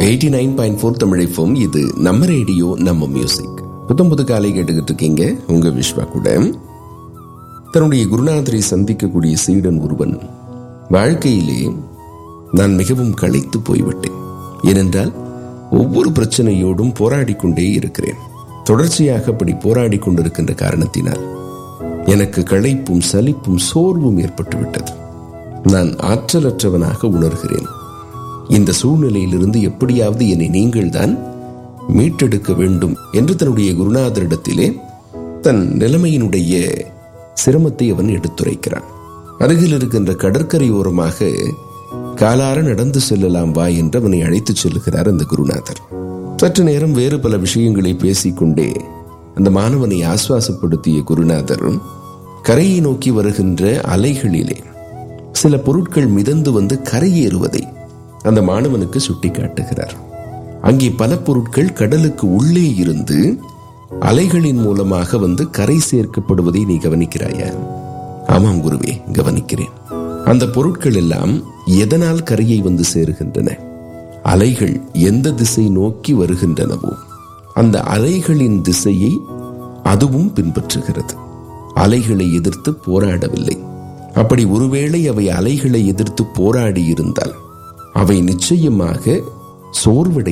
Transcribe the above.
eighty nine point four தமிழைப்போம் இது நம்ம ரேடியோ நம்ம மியூசிக் புத்தம் புது காலை கேட்டுக்கிட்டு இருக்கீங்க உங்க விஸ்வா கூட தன்னுடைய குருநாதரை சந்திக்கக்கூடிய சீடன் ஒருவன் வாழ்க்கையிலே நான் மிகவும் களைத்து போய்விட்டேன் ஏனென்றால் ஒவ்வொரு பிரச்சனையோடும் போராடி கொண்டே இருக்கிறேன் தொடர்ச்சியாக அப்படி போராடி கொண்டிருக்கின்ற காரணத்தினால் எனக்கு களைப்பும் சலிப்பும் சோர்வும் ஏற்பட்டு விட்டது நான் ஆற்றலற்றவனாக உணர்கிறேன் இந்த சூழ்நிலையிலிருந்து எப்படியாவது என்னை நீங்கள்தான் மீட்டெடுக்க வேண்டும் என்று தன்னுடைய குருநாதரிடத்திலே தன் நிலைமையினுடைய சிரமத்தை அவன் எடுத்துரைக்கிறான் அருகில் இருக்கின்ற கடற்கரை ஓரமாக காலார நடந்து செல்லலாம் வா என்று அவனை அழைத்துச் செல்லுகிறார் அந்த குருநாதர் சற்று நேரம் வேறு பல விஷயங்களை பேசிக்கொண்டே அந்த மாணவனை ஆசுவாசப்படுத்திய குருநாதர் கரையை நோக்கி வருகின்ற அலைகளிலே சில பொருட்கள் மிதந்து வந்து கரையேறுவதை அந்த மாணவனுக்கு சுட்டிக்காட்டுகிறார் அங்கே பல பொருட்கள் கடலுக்கு உள்ளே இருந்து அலைகளின் மூலமாக வந்து கரை சேர்க்கப்படுவதை நீ கவனிக்கிறாயா ஆமாம் குருவே கவனிக்கிறேன் அந்த பொருட்கள் எல்லாம் எதனால் கரையை வந்து சேருகின்றன அலைகள் எந்த திசை நோக்கி வருகின்றனவோ அந்த அலைகளின் திசையை அதுவும் பின்பற்றுகிறது அலைகளை எதிர்த்து போராடவில்லை அப்படி ஒருவேளை அவை அலைகளை எதிர்த்து போராடி இருந்தால் அவை நிச்சயமாக சோர்வடை